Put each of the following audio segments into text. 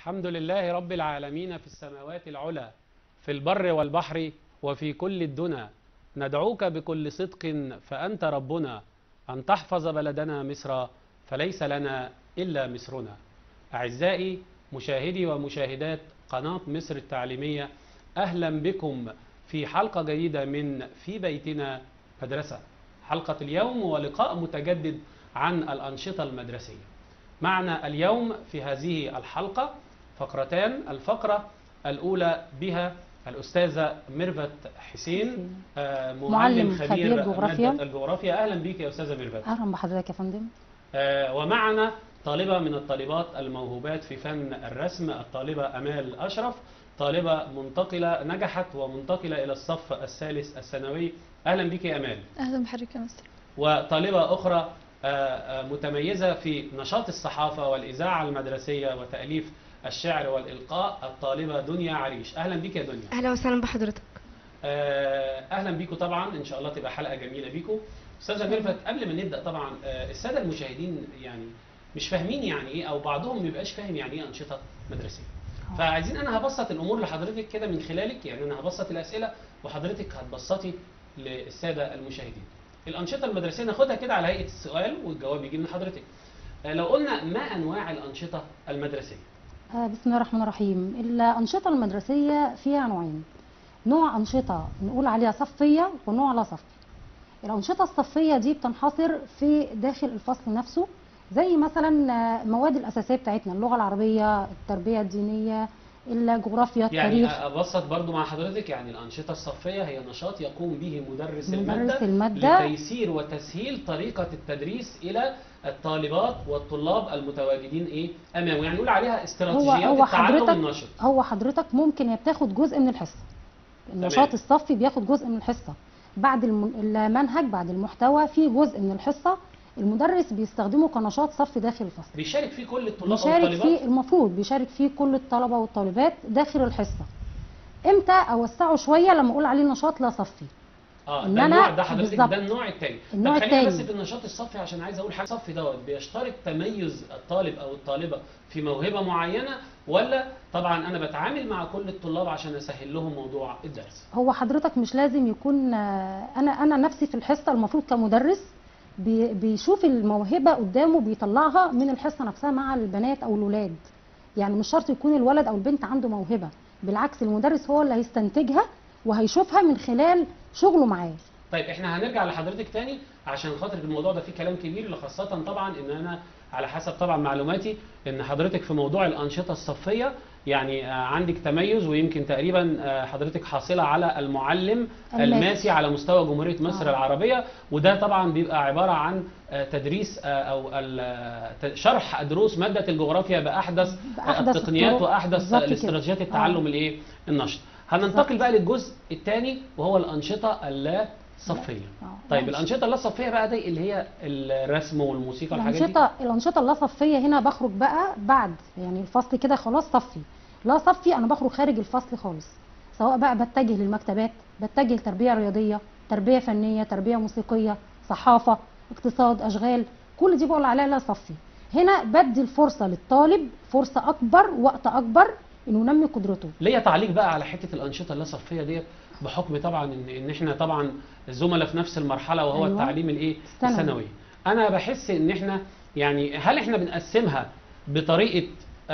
الحمد لله رب العالمين في السماوات العلى في البر والبحر وفي كل الدنا ندعوك بكل صدق فأنت ربنا أن تحفظ بلدنا مصر فليس لنا إلا مصرنا أعزائي مشاهدي ومشاهدات قناة مصر التعليمية أهلا بكم في حلقة جديدة من في بيتنا مدرسة حلقة اليوم ولقاء متجدد عن الأنشطة المدرسية معنا اليوم في هذه الحلقة فقرتان الفقرة الأولى بها الأستاذة ميرفت حسين آه، معلم معلم خبير خبير جغرافيا. مادة الجغرافيا أهلا بك يا أستاذة ميرفت اهلا بحضرتك يا فندم آه، ومعنا طالبة من الطالبات الموهوبات في فن الرسم الطالبة أمال أشرف طالبة منتقلة نجحت ومنتقلة إلى الصف الثالث الثانوي أهلا بك يا أمال اهلا بحضرتك يا مستر وطالبة أخرى آه، آه، متميزة في نشاط الصحافة والإذاعة المدرسية وتأليف الشعر والإلقاء الطالبة دنيا عريش أهلا بك يا دنيا اهلا وسهلا بحضرتك آه، اهلا بيكم طبعا ان شاء الله تبقى حلقه جميله بيكم استاذه ميرفت قبل ما نبدا طبعا آه، الساده المشاهدين يعني مش فاهمين يعني ايه او بعضهم ما بيبقاش فاهم يعني ايه انشطه مدرسيه آه. فعايزين انا هبسط الامور لحضرتك كده من خلالك يعني انا هبسط الاسئله وحضرتك هتبسطي للساده المشاهدين الانشطه المدرسيه ناخدها كده على هيئه السؤال والجواب يجي من حضرتك آه، لو قلنا ما انواع الانشطه المدرسيه آه، بسم الله الرحمن الرحيم الأنشطة المدرسية فيها نوعين نوع أنشطة نقول عليها صفية ونوع لا صفي الأنشطة الصفية دي بتنحصر في داخل الفصل نفسه زي مثلا آه، المواد الأساسية بتاعتنا اللغة العربية التربية الدينية الجغرافيا يعني التاريخ ابسط برضو مع حضرتك يعني الانشطه الصفيه هي نشاط يقوم به مدرس, مدرس الماده, المادة. لتيسير وتسهيل طريقه التدريس الى الطالبات والطلاب المتواجدين ايه امامه يعني نقول عليها هو استراتيجيات هو التعلم حضرتك النشط هو حضرتك ممكن هي بتاخد جزء من الحصه النشاط الصفي بياخد جزء من الحصه بعد الم- المنهج بعد المحتوى في جزء من الحصه المدرس بيستخدمه كنشاط صفي داخل الفصل بيشارك فيه كل الطلاب بيشارك والطالبات فيه المفروض بيشارك فيه كل الطلبه والطالبات داخل الحصه امتى اوسعه شويه لما اقول عليه نشاط لا صفي اه إن ده أنا- النوع ده حضرتك بالظبط. ده النوع الثاني النوع طب خلينا بس التاني. في النشاط الصفي عشان عايز اقول حاجه الصفي دوت بيشترط تميز الطالب او الطالبه في موهبه معينه ولا طبعا انا بتعامل مع كل الطلاب عشان اسهل لهم موضوع الدرس هو حضرتك مش لازم يكون آه، انا انا نفسي في الحصه المفروض كمدرس بي- بيشوف الموهبه قدامه بيطلعها من الحصه نفسها مع البنات او الولاد يعني مش شرط يكون الولد او البنت عنده موهبه بالعكس المدرس هو اللي هيستنتجها وهيشوفها من خلال شغله معاه طيب احنا هنرجع لحضرتك تاني عشان خاطر الموضوع ده فيه كلام كبير خاصة طبعا ان انا على حسب طبعا معلوماتي ان حضرتك في موضوع الانشطة الصفية يعني آه، عندك تميز ويمكن تقريبا آه، حضرتك حاصلة على المعلم الماسي. الماسي على مستوى جمهورية مصر آه. العربية وده طبعا بيبقى عبارة عن آه، تدريس آه، او ال- آه، ت- شرح دروس مادة الجغرافيا باحدث آه، بأحدث التقنيات الطرق. واحدث بالظبط كده. الاستراتيجيات آه. التعلم الايه النشط هننتقل بالظبط. بقى للجزء الثاني وهو الانشطه اللا صفيه آه، طيب ماشي. الانشطه اللا صفيه بقى دي اللي هي الرسم والموسيقى والحاجات دي الانشطه الانشطه اللا صفيه هنا بخرج بقى بعد يعني الفصل كده خلاص صفي لا صفي انا بخرج خارج الفصل خالص سواء بقى بتجه للمكتبات بتجه لتربيه رياضيه تربيه فنيه تربيه موسيقيه صحافه اقتصاد اشغال كل دي بقول عليها لا صفي هنا بدي الفرصه للطالب فرصه اكبر وقت اكبر انه ينمي قدرته ليا تعليق بقى على حته الانشطه اللا صفيه ديت بحكم طبعا ان ان احنا طبعا زملاء في نفس المرحله وهو أيوة. التعليم الايه الثانوي. الثانوي انا بحس ان احنا يعني هل احنا بنقسمها بطريقه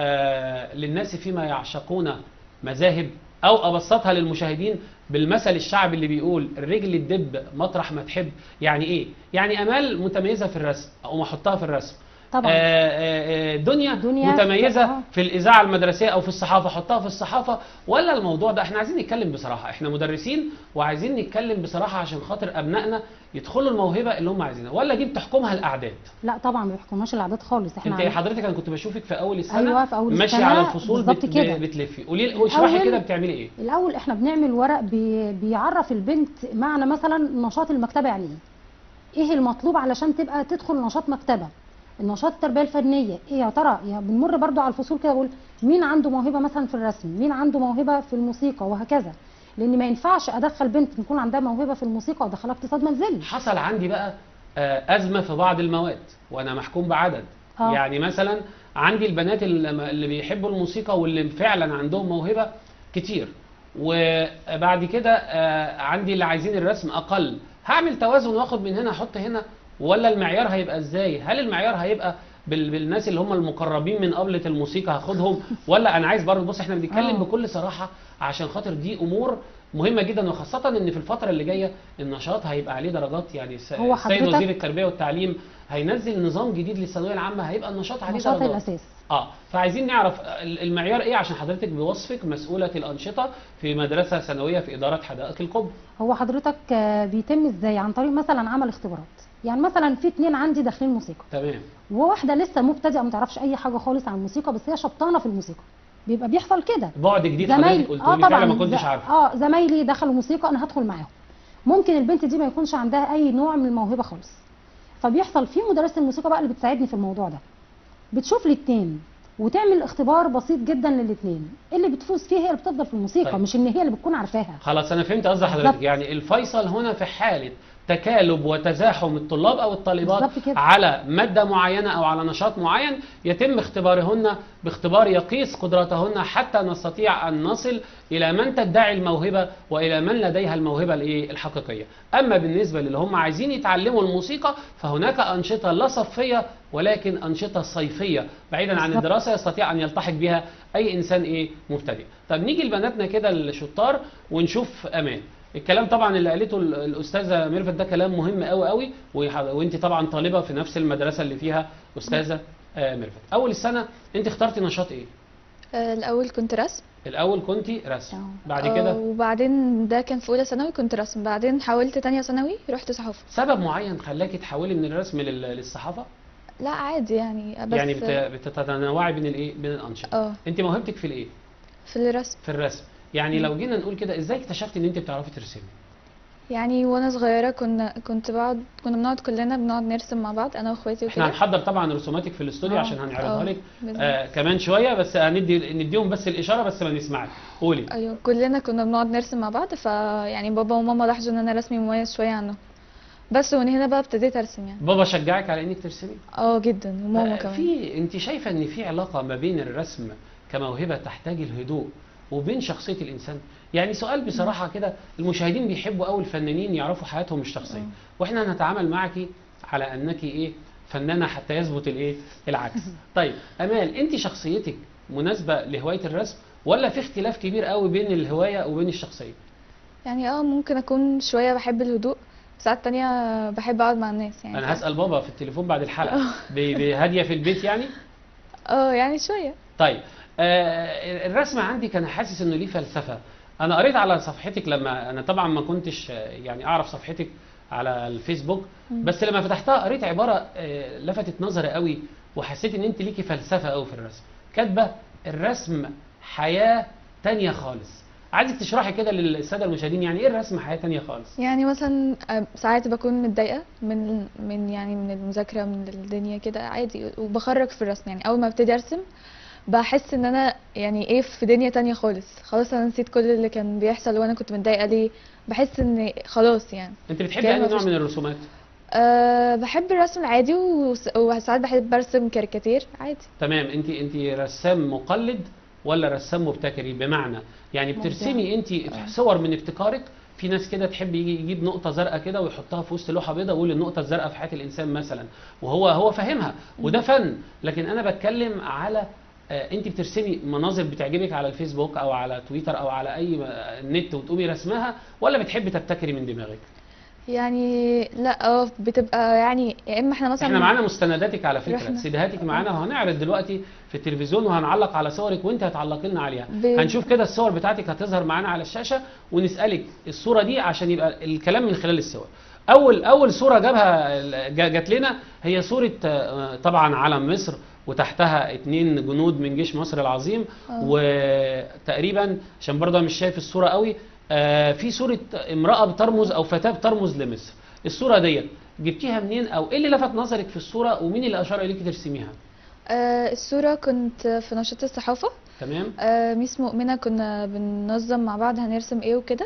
آه للناس فيما يعشقون مذاهب او ابسطها للمشاهدين بالمثل الشعبي اللي بيقول الرجل الدب مطرح ما تحب يعني ايه يعني امال متميزه في الرسم او احطها في الرسم طبعا آه، آه، آه، دنيا, دنيا متميزه آه. في الاذاعه المدرسيه او في الصحافه حطها في الصحافه ولا الموضوع ده احنا عايزين نتكلم بصراحه احنا مدرسين وعايزين نتكلم بصراحه عشان خاطر ابنائنا يدخلوا الموهبه اللي هم عايزينها ولا دي بتحكمها الاعداد لا طبعا ما بيحكمناش الاعداد خالص احنا انت عن- حضرتك انا كنت بشوفك في اول السنه أيوة، في أول ماشيه السنة على الفصول بالظبط بت... كده. بتلفي قولي لي اشرحي الأول- كده بتعملي ايه الاول احنا بنعمل ورق بي بيعرف البنت معنى مثلا نشاط المكتبه يعني ايه ايه المطلوب علشان تبقى تدخل نشاط مكتبه النشاط التربيه الفنيه ايه يا ترى يا بنمر برضو على الفصول كده بقول مين عنده موهبه مثلا في الرسم مين عنده موهبه في الموسيقى وهكذا لان ما ينفعش ادخل بنت يكون عندها موهبه في الموسيقى وادخلها اقتصاد منزلي حصل عندي بقى آه، ازمه في بعض المواد وانا محكوم بعدد آه. يعني مثلا عندي البنات اللي اللي بيحبوا الموسيقى واللي فعلا عندهم موهبه كتير وبعد كده آه، عندي اللي عايزين الرسم اقل هعمل توازن واخد من هنا احط هنا ولا المعيار هيبقى ازاي هل المعيار هيبقى بال- بالناس اللي هم المقربين من قبلة الموسيقى هاخدهم ولا انا عايز برضه بص احنا بنتكلم آه. بكل صراحه عشان خاطر دي امور مهمه جدا وخاصه ان في الفتره اللي جايه النشاط هيبقى عليه درجات يعني الس- هو السيد حضرتك- وزير التربيه والتعليم هينزل نظام جديد للثانويه العامه هيبقى النشاط عليه نشاط درجات الاساس اه فعايزين نعرف ال- المعيار ايه عشان حضرتك بوصفك مسؤوله الانشطه في مدرسه ثانويه في اداره حدائق القبه هو حضرتك آه، بيتم ازاي عن طريق مثلا عمل اختبارات يعني مثلا في اتنين عندي داخلين موسيقى تمام وواحده لسه مبتدئه ما تعرفش اي حاجه خالص عن الموسيقى بس هي شبطانه في الموسيقى بيبقى بيحصل كده بعد جديد زمايلي حضرتك قلت اه لي فعلا طبعا ما كنتش ز- عارف اه زمايلي دخلوا موسيقى انا هدخل معاهم ممكن البنت دي ما يكونش عندها اي نوع من الموهبه خالص فبيحصل في مدرسه الموسيقى بقى اللي بتساعدني في الموضوع ده بتشوف الاثنين وتعمل اختبار بسيط جدا للاثنين اللي بتفوز فيه هي اللي بتفضل في الموسيقى طيب. مش ان هي اللي بتكون عارفاها خلاص انا فهمت قصد حضرتك بالظبط. يعني الفيصل هنا في حاله تكالب وتزاحم الطلاب او الطالبات بالظبط كده. على ماده معينه او على نشاط معين يتم اختبارهن باختبار يقيس قدراتهن حتى نستطيع ان نصل الى من تدعي الموهبه والى من لديها الموهبه الايه الحقيقيه اما بالنسبه للي هم عايزين يتعلموا الموسيقى فهناك انشطه لا صفيه ولكن انشطه صيفيه بعيدا عن بالظبط. الدراسه يستطيع ان يلتحق بها اي انسان ايه مبتدئ طب نيجي لبناتنا كده الشطار ونشوف امان الكلام طبعا اللي قالته ال- الاستاذه ميرفت ده كلام مهم قوي قوي ويح- وانت طبعا طالبه في نفس المدرسه اللي فيها استاذه آه، ميرفت اول السنه انت اخترتي نشاط ايه آه، الأول كنت رسم الاول كنتي رسم آه. بعد آه، كده وبعدين ده كان في أولى ثانوي كنت رسم بعدين حاولت تانية ثانوي رحت صحافة سبب معين خلاكي تحولي من الرسم لل- للصحافه لا عادي يعني بس يعني بت- بتتنوعي بين الايه بين الانشطه اه انت موهبتك في الايه في الرسم في الرسم يعني لو جينا نقول كده ازاي اكتشفتي ان انت بتعرفي ترسمي يعني وانا صغيرة كنا كنت بقعد كنا بنقعد كلنا بنقعد نرسم مع بعض انا واخواتي احنا وكده هنحضر طبعا رسوماتك في الاستوديو آه. عشان هنعرضها آه، لك بإذن آه كمان شويه بس هندي نديهم بس الاشاره بس ما نسمعك قولي ايوه كلنا كنا بنقعد نرسم مع بعض فيعني بابا وماما لاحظوا ان انا رسمي مميز شوية عنهم بس ومن هنا بقى ابتديت ارسم يعني بابا شجعك على انك ترسمي اه جدا وماما آه، كمان في انت شايفه ان في علاقه ما بين الرسم كموهبه تحتاج الهدوء وبين شخصيه الانسان يعني سؤال بصراحه كده المشاهدين بيحبوا قوي الفنانين يعرفوا حياتهم الشخصيه مم. واحنا هنتعامل معك على انك ايه فنانه حتى يثبت الايه العكس طيب امال انت شخصيتك مناسبه لهوايه الرسم ولا في اختلاف كبير قوي بين الهوايه وبين الشخصيه يعني اه ممكن اكون شوية بحب الهدوء ساعات تانية بحب اقعد مع الناس يعني انا هسال بابا في التليفون بعد الحلقه ب- ب- هاديه في البيت يعني اه يعني شوية طيب آه الرسم عندي كان حاسس انه ليه فلسفه انا قريت على صفحتك لما انا طبعا ما كنتش آه، يعني اعرف صفحتك على الفيسبوك مم. بس لما فتحتها قريت عباره آه لفتت نظري قوي وحسيت ان انت ليكي فلسفه قوي في الرسم كاتبه الرسم حياه تانية خالص عايزك تشرحي كده للساده المشاهدين يعني ايه الرسم حياه تانية خالص يعني مثلا آه، ساعات بكون متضايقة من من يعني من المذاكرة من الدنيا كده عادي وبخرج في الرسم يعني أول ما ابتدي أرسم بحس إن أنا يعني إيه في دنيا تانية خالص خلاص أنا نسيت كل اللي كان بيحصل وأنا كنت متضايقة ليه بحس إن خلاص يعني انت بتحبي كأن اي نوع مفيش- من الرسومات أه بحب الرسم العادي وس- وساعات بحب أرسم كاريكاتير عادي تمام انت انت رسام مقلد ولا رسام مبتكري بمعنى يعني مبدع. بترسمي انت صور من ابتكارك في ناس كده تحب يجي يجيب نقطة زرقاء كده ويحطها في وسط لوحة بيضاء ويقول النقطة الزرقاء في حياة الإنسان مثلا وهو هو فاهمها وده فن لكن أنا بتكلم على آه، انت بترسمي مناظر بتعجبك على الفيسبوك او على تويتر او على اي آه، نت وتقومي رسمها ولا بتحبي تبتكري من دماغك يعني لا اه بتبقى يعني يا إما احنا مثلا احنا معانا مستنداتك على فكره رحنا. سيديهاتك معانا وهنعرض دلوقتي في التلفزيون وهنعلق على صورك وانت هتعلقي لنا عليها ب- هنشوف كده الصور بتاعتك هتظهر معانا على الشاشه ونسالك الصوره دي عشان يبقى الكلام من خلال الصور اول اول صوره جابها جا- جات لنا هي صوره آه، طبعا علم مصر وتحتها اتنين جنود من جيش مصر العظيم آه. وتقريبا عشان برضه مش شايف الصوره قوي آه، في صوره امراه بترمز او فتاه بترمز لمصر الصوره ديت جبتيها منين او ايه اللي لفت نظرك في الصوره ومين اللي اشار اليك ترسميها آه الصورة كنت في نشاط الصحافة تمام آه ميس مؤمنة كنا بننظم مع بعض هنرسم ايه وكده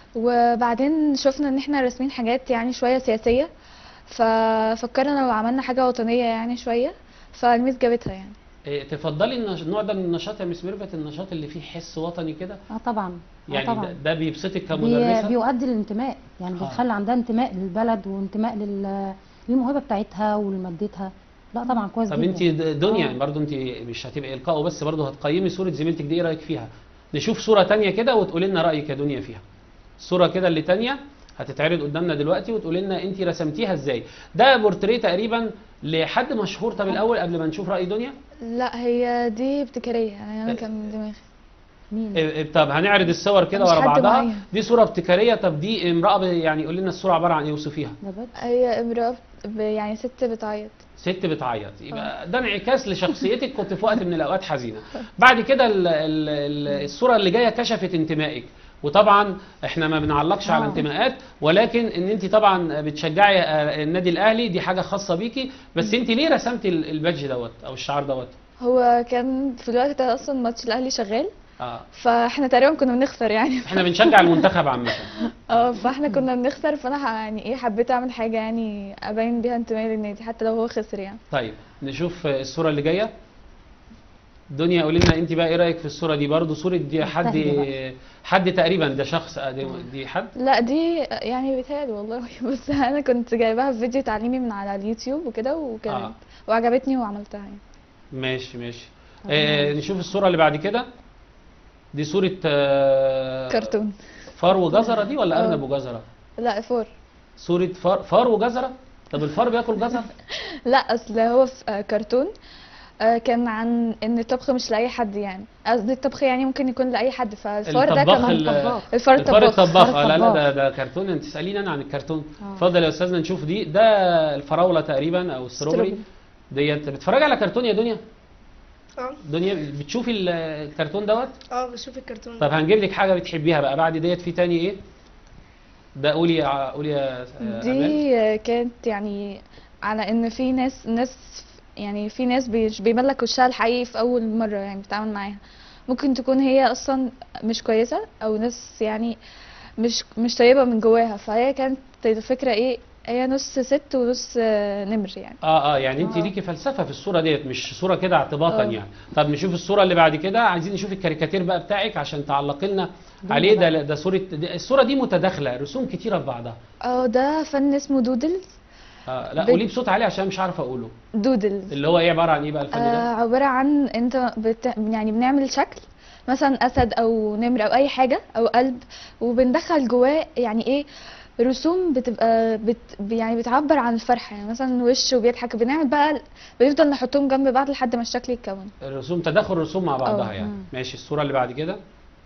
وبعدين شفنا ان احنا راسمين حاجات يعني شوية سياسية ففكرنا لو عملنا حاجة وطنية يعني شوية فالميس جابتها يعني إيه، تفضلي النش- النوع ده من النشاط يا مس ميرفت النشاط اللي فيه حس وطني كده اه طبعا اه يعني ده, طبعا ده بيبسطك بي كمدرسه بيؤدي للانتماء يعني آه. بتخلي عندها انتماء للبلد وانتماء لل- للموهبه بتاعتها ولمادتها لا طبعا كويس طب جدا انت د- دنيا آه. برضو انت مش هتبقى القاء بس برضو هتقيمي صوره زميلتك دي ايه رايك فيها نشوف صوره تانية كده وتقولي لنا رايك يا دنيا فيها الصوره كده اللي تانية هتتعرض قدامنا دلوقتي وتقولي لنا انت رسمتيها ازاي ده بورتريه تقريبا لحد مشهور طب الاول قبل ما نشوف راي دنيا لا هي دي ابتكاريه يعني انا كان من دماغي مين إيه، إيه، طب هنعرض الصور كده مش ورا حد بعضها معين. دي صوره ابتكاريه طب دي امراه ب- يعني قولي لنا الصوره عباره عن ايه وصفيها ده بجد هي امراه ب- يعني ست بتعيط ست بتعيط يبقى ده انعكاس لشخصيتك كنت في وقت من الاوقات حزينه بعد كده ال ال ال الصوره اللي جايه كشفت انتمائك وطبعا احنا ما بنعلقش على آه. انتماءات ولكن ان انت طبعا بتشجعي آه، النادي الاهلي دي حاجه خاصه بيكي بس انت ليه رسمتي ال- البادج دوت او الشعار دوت هو كان في الوقت ده اصلا ماتش الاهلي شغال اه فاحنا تقريبا كنا بنخسر يعني احنا بنشجع المنتخب عامه اه فاحنا كنا بنخسر فانا ح- يعني ايه حبيت اعمل حاجه يعني ابين بيها انتمائي للنادي حتى لو هو خسر يعني طيب نشوف آه، الصوره اللي جايه دنيا قولي لنا انت بقى ايه رايك في الصوره دي برضو صوره دي حد مستهدفة. حد تقريبا ده شخص آه، دي, دي حد لا دي يعني بيتهيألي والله بس انا كنت جايباها في فيديو تعليمي من على اليوتيوب وكده وكانت آه. وعجبتني وعملتها يعني ماشي ماشي طب آه نشوف الصورة اللي بعد كده دي صورة آه كرتون فار وجزرة دي ولا آه. أرنب وجزرة؟ لا فور صورة فار فار وجزرة؟ طب الفار بياكل جزر؟ لا اصل هو في آه، كرتون آه، كان عن ان الطبخ مش لاي حد يعني قصدي الطبخ يعني ممكن يكون لاي حد فالفار ده الطباخ كان ال- طباخ. الفار الفار الطباخ الطباخ الفار اه لا لا الطباخ. ده ده كرتون انت تسأليني أنا عن الكرتون آه. اتفضل يا أستاذنا نشوف دي ده الفراولة تقريبا أو الستروبري ستروبري. ديت بتتفرج على كرتون يا دنيا؟ اه دنيا بتشوفي ال- الكرتون دوت؟ اه بشوف الكرتون طب هنجيب لك حاجة بتحبيها بقى بعد ديت في تاني إيه؟ ده قولي يا قولي يا آه، أمال. دي آه، كانت يعني على ان في ناس ناس يعني في ناس مش بيملك وشها الحقيقي في اول مره يعني بتتعامل معاها ممكن تكون هي اصلا مش كويسه او ناس يعني مش مش طيبه من جواها فهي كانت الفكره ايه هي نص ست ونص آه، نمر يعني اه اه يعني انت آه. ليكي فلسفه في الصوره ديت مش صوره كده اعتباطا آه. يعني طب نشوف الصوره اللي بعد كده عايزين نشوف الكاريكاتير بقى بتاعك عشان تعلقي لنا دي عليه بقى. ده ده صوره دي الصوره دي متداخله رسوم كتيره في بعضها اه ده فن اسمه دودلز آه لا بت- قوليه بصوت عالي عشان مش عارف اقوله دودلز اللي هو ايه عباره عن ايه بقى الفن آه ده عبارة عن انت بت... يعني بنعمل شكل مثلا اسد او نمر او اي حاجة او قلب وبندخل جواه يعني ايه رسوم بتبقى بت... يعني بتعبر عن الفرحة يعني مثلا وش وبيضحك بنعمل بقى بنفضل نحطهم جنب بعض لحد ما الشكل يتكون الرسوم تداخل الرسوم مع بعضها آه. يعني مم. ماشي الصوره اللي بعد كده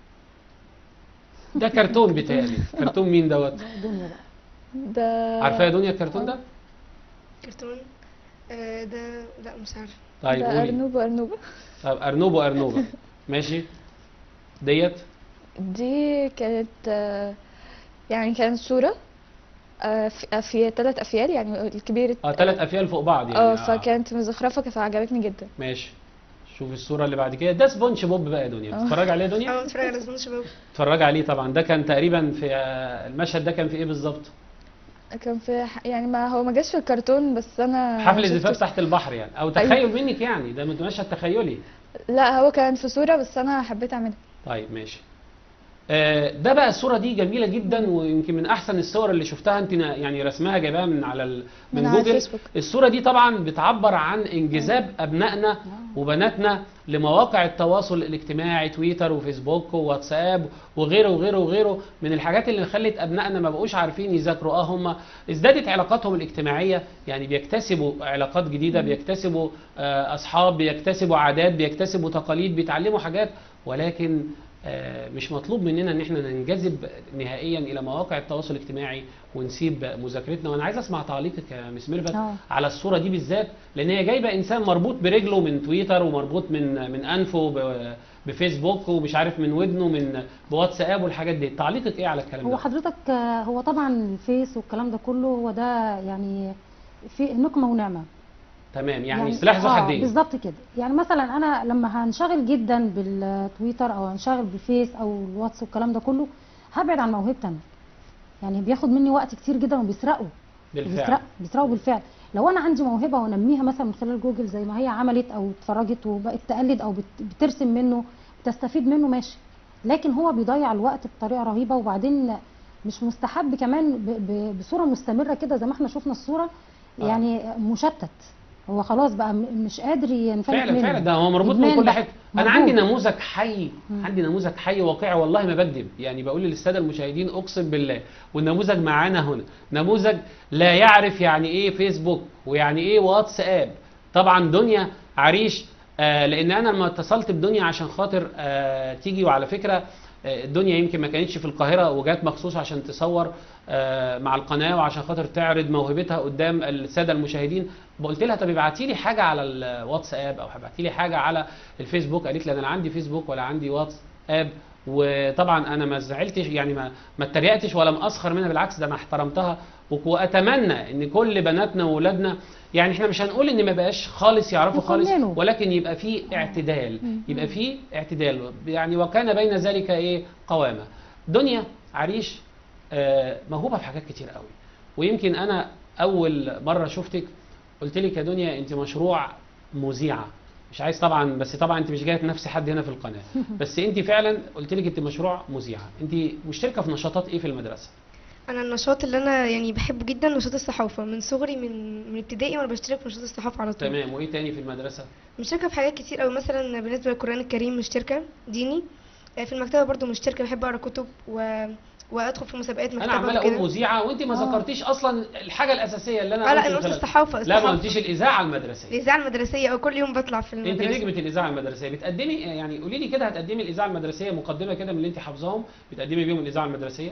ده كرتون بيتهيألي كرتون مين دوت دنيا بقى ده عارفاه يا دنيا الكرتون ده كرتون آه ده لا مش عارفه طيب ده قولي أرنوب وأرنوبة طب ارنوب وارنوبه ماشي ديت دي كانت آه، يعني كانت صورة آه، في في ثلاث أفيال يعني الكبير اه ثلاث افيال فوق بعض يعني اه فكانت مزخرفة فعجبتني جدا ماشي شوف الصورة اللي بعد كده ده سبونج بوب بقى يا دنيا آه. بتتفرج عليه يا دنيا؟ اه بتفرج على سبونج بوب بتتفرج عليه طبعا ده كان تقريبا في آه، المشهد ده كان في ايه بالظبط؟ كان في ح- يعني ما هو ما جاش في الكرتون بس انا حفل شفته زفاف في- تحت البحر يعني او أيوة. تخيل منك يعني ده مشهد تخيلي لا هو كان في صورة بس انا حبيت اعملها طيب ماشي آه، ده بقى الصورة دي جميلة جدا ويمكن من أحسن الصور اللي شفتها أنت نا- يعني رسمها جايباها من على ال... من, من على جوجل الفيسبوك. الصورة دي طبعا بتعبر عن انجذاب أبنائنا وبناتنا لمواقع التواصل الاجتماعي تويتر وفيسبوك وواتساب وغيره وغيره وغيره من الحاجات اللي خلت أبنائنا ما بقوش عارفين يذاكروا اه هم ازدادت علاقاتهم الاجتماعية يعني بيكتسبوا علاقات جديدة بيكتسبوا آه، أصحاب بيكتسبوا عادات بيكتسبوا تقاليد بيتعلموا حاجات ولكن آه، مش مطلوب مننا ان احنا ننجذب نهائيا الى مواقع التواصل الاجتماعي ونسيب مذاكرتنا وانا عايز اسمع تعليقك يا مس ميرفت آه. على الصوره دي بالذات لان هي جايبه انسان مربوط برجله من تويتر ومربوط من من انفه ب- بفيسبوك ومش عارف من ودنه من بواتساب والحاجات دي تعليقك ايه على الكلام هو ده حضرتك آه، هو طبعا الفيس والكلام ده كله هو ده يعني في نقمه ونعمه تمام يعني سلاح ذو آه، حدين بالظبط كده يعني مثلا انا لما هنشغل جدا بالتويتر او هنشغل بالفيس او الواتس والكلام ده كله هبعد عن موهبتي انا يعني بياخد مني وقت كتير جدا وبيسرقوا بالفعل بيسرق بيسرقوا بالفعل لو انا عندي موهبه وانميها مثلا من خلال جوجل زي ما هي عملت او اتفرجت وبقت تقلد او بت- بترسم منه بتستفيد منه ماشي لكن هو بيضيع الوقت بطريقه رهيبه وبعدين مش مستحب كمان ب- ب- بصوره مستمره كده زي ما احنا شفنا الصوره آه. يعني مشتت هو خلاص بقى م- مش قادر ينفلت فعلا منه فعلا ده هو مربوط من إدمان كل بقى. حته انا موجود. عندي نموذج حي مم. عندي نموذج حي واقعي والله ما بكذب يعني بقول للساده المشاهدين اقسم بالله والنموذج معانا هنا نموذج لا يعرف يعني ايه فيسبوك ويعني ايه واتساب طبعا دنيا عريش آه لان انا لما اتصلت بدنيا عشان خاطر آه تيجي وعلى فكره آه، الدنيا يمكن ما كانتش في القاهره وجات مخصوص عشان تصور آه، مع القناه وعشان خاطر تعرض موهبتها قدام الساده المشاهدين قلت لها طب ابعتي لي حاجه على الواتساب او ابعتي لي حاجه على الفيسبوك قالت لي انا لا عندي فيسبوك ولا عندي واتساب وطبعا انا ما زعلتش يعني ما ما اتريقتش ولا مسخر منها بالعكس ده انا احترمتها وك- واتمنى ان كل بناتنا واولادنا يعني احنا مش هنقول ان ما بقاش خالص يعرفوا خالص يقننوا. ولكن يبقى في اعتدال يبقى في اعتدال يعني وكان بين ذلك ايه قوامه دنيا عريش آه، موهوبه في حاجات كتير قوي ويمكن انا اول مره شفتك قلت لك يا دنيا انت مشروع مذيعه مش عايز طبعا بس طبعا انت مش جايه تنافسي حد هنا في القناه بس انت فعلا قلت لك انت مشروع مذيعه انت مشتركه في نشاطات ايه في المدرسه انا النشاط اللي انا يعني بحبه جدا نشاط الصحافه من صغري من من ابتدائي وانا بشترك في نشاط الصحافه على طول تمام وايه تاني في المدرسه مشتركه في حاجات كتير قوي مثلا بالنسبه للقران الكريم مشتركه ديني آه، في المكتبه برضو مشتركه بحب اقرا كتب و... وادخل في مسابقات مكتبه انا عمال اقول وكده. مذيعه وانت ما آه. ذكرتيش اصلا الحاجه الاساسيه اللي انا اه لا قلت انا قلت مثلاً. الصحافه لا ما الصحافة. قلتيش الاذاعه المدرسيه الاذاعه المدرسيه او كل يوم بطلع في انت المدرسه نجمه الاذاعه المدرسيه بتقدمي يعني قولي لي كده هتقدمي الاذاعه المدرسيه مقدمه كده من اللي انت حافظاهم بتقدمي بيهم الاذاعه المدرسيه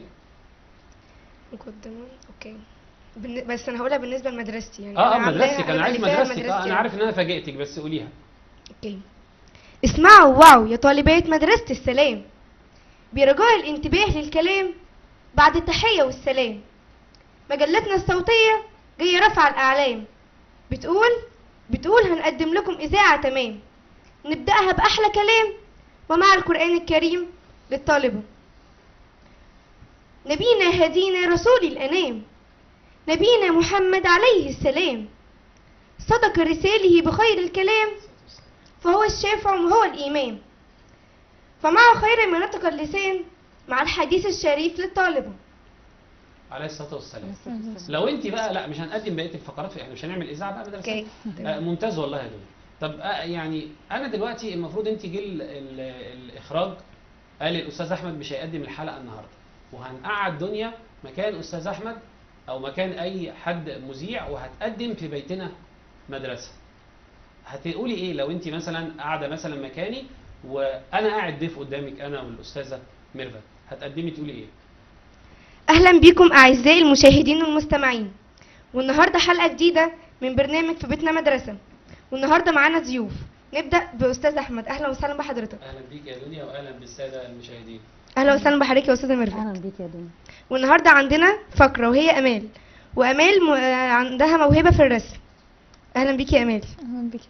مقدمه اوكي بالن- بس انا هقولها بالنسبه لمدرستي يعني اه اه أنا عاملاها- مدرستك انا عايز مألفاها مدرستك اه لمدرستي انا عارف ان انا فاجئتك بس قوليها اوكي اسمعوا واو يا طالبات مدرسة السلام برجاء الانتباه للكلام بعد التحية والسلام مجلتنا الصوتية جاية رافعة الأعلام بتقول بتقول هنقدم لكم إذاعة تمام نبدأها بأحلى كلام ومع القرآن الكريم للطالبة نبينا هدينا رسول الأنام نبينا محمد عليه السلام صدق رساله بخير الكلام فهو الشافع وهو الإمام فمع خير ما نطق اللسان مع الحديث الشريف للطالبة عليه الصلاه والسلام لو انت بقى لا مش هنقدم بقيه الفقرات يعني مش هنعمل اذاعه بقى مدرسيه اوكي آه ممتاز والله يا دنيا طب آه يعني انا دلوقتي المفروض انت جه ال- ال- الاخراج قال الاستاذ احمد مش هيقدم الحلقه النهارده وهنقعد دنيا مكان استاذ احمد او مكان اي حد مذيع وهتقدم في بيتنا مدرسه هتقولي ايه لو انت مثلا قاعده مثلا مكاني وانا قاعد ضيف قدامك انا والاستاذه ميرفت هتقدمي تقولي ايه أهلا بكم أعزائي المشاهدين والمستمعين والنهاردة حلقة جديدة من برنامج في بيتنا مدرسة والنهاردة معانا ضيوف نبدأ بأستاذ أحمد أهلا وسهلا بحضرتك اهلا بيك يا دنيا واهلا بالساده المشاهدين أهلا وسهلا بحضرتك يا أستاذة ميرفت اهلا بيك يا دنيا والنهاردة عندنا فقرة وهي أمال وأمال م... آه، عندها موهبة في الرسم أهلا بيك يا أمال اهلا بيكي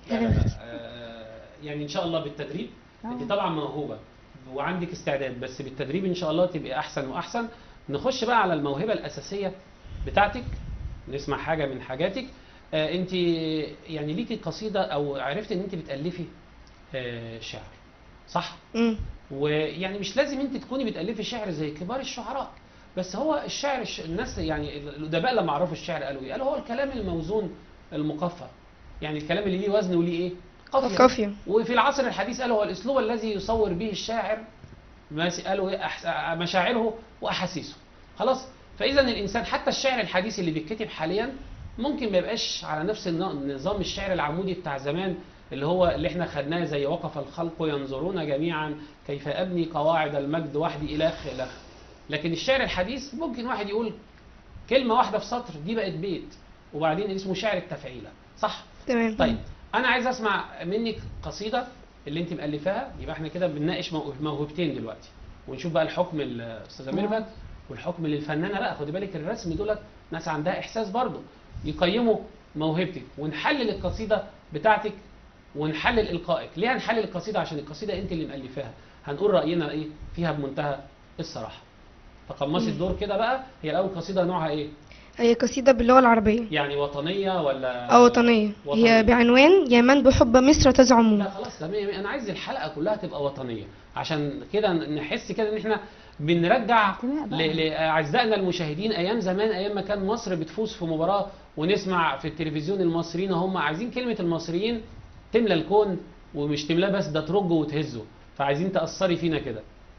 آه، يعني ان شاء الله بالتدريب آه. انت طبعا موهوبه وعندك استعداد بس بالتدريب ان شاء الله تبقى احسن واحسن نخش بقى على الموهبه الاساسيه بتاعتك نسمع حاجه من حاجاتك آه، انت يعني ليكي قصيده او عرفت ان انت بتالفي آه، شعر صح مم. ويعني مش لازم انت تكوني بتالفي شعر زي كبار الشعراء بس هو الشعر الش... الناس يعني الادباء لما عرفوا الشعر قالوا ايه قالوا هو الكلام الموزون المقفى يعني الكلام اللي ليه وزن وليه ايه قافيه قافية وفي العصر الحديث قالوا هو الاسلوب الذي يصور به الشاعر ماس- قالوا إيه؟ أحس- مشاعره واحاسيسه خلاص فاذا الانسان حتى الشعر الحديث اللي بيتكتب حاليا ممكن ما يبقاش على نفس الن- نظام الشعر العمودي بتاع زمان اللي هو اللي احنا خدناه زي وقف الخلق ينظرون جميعا كيف ابني قواعد المجد وحدي الخ الخ لكن الشعر الحديث ممكن واحد يقول كلمه واحده في سطر دي بقت بيت وبعدين اسمه شعر التفعيله صح تمام طيب انا عايز اسمع منك قصيده اللي انت مالفاها يبقى احنا كده بنناقش مو- موهبتين دلوقتي ونشوف بقى الحكم الاستاذه آه. ميرفت والحكم للفنانه بقى خدي بالك الرسم دولت ناس عندها احساس برضه يقيموا موهبتك ونحلل القصيده بتاعتك ونحلل القائك ليه هنحلل القصيده عشان القصيده انت اللي مالفاها هنقول راينا ايه فيها بمنتهى الصراحه تقمصي الدور كده بقى هي الاول قصيده نوعها ايه هي قصيدة باللغة العربية يعني وطنيه ولا أو وطنية وطنية. هي بعنوان يا من بحب مصر تزعمون لا خلاص ده مية مية. انا عايز الحلقه كلها تبقى وطنيه عشان كده نحس كده ان احنا بنرجع انتماء بقى. ل- لاعزائنا المشاهدين ايام زمان ايام ما كان مصر بتفوز في مباراه ونسمع في التلفزيون المصريين هم عايزين كلمه المصريين تملى الكون ومش تملاه بس ده ترجه وتهزه فعايزين تاثري فينا كده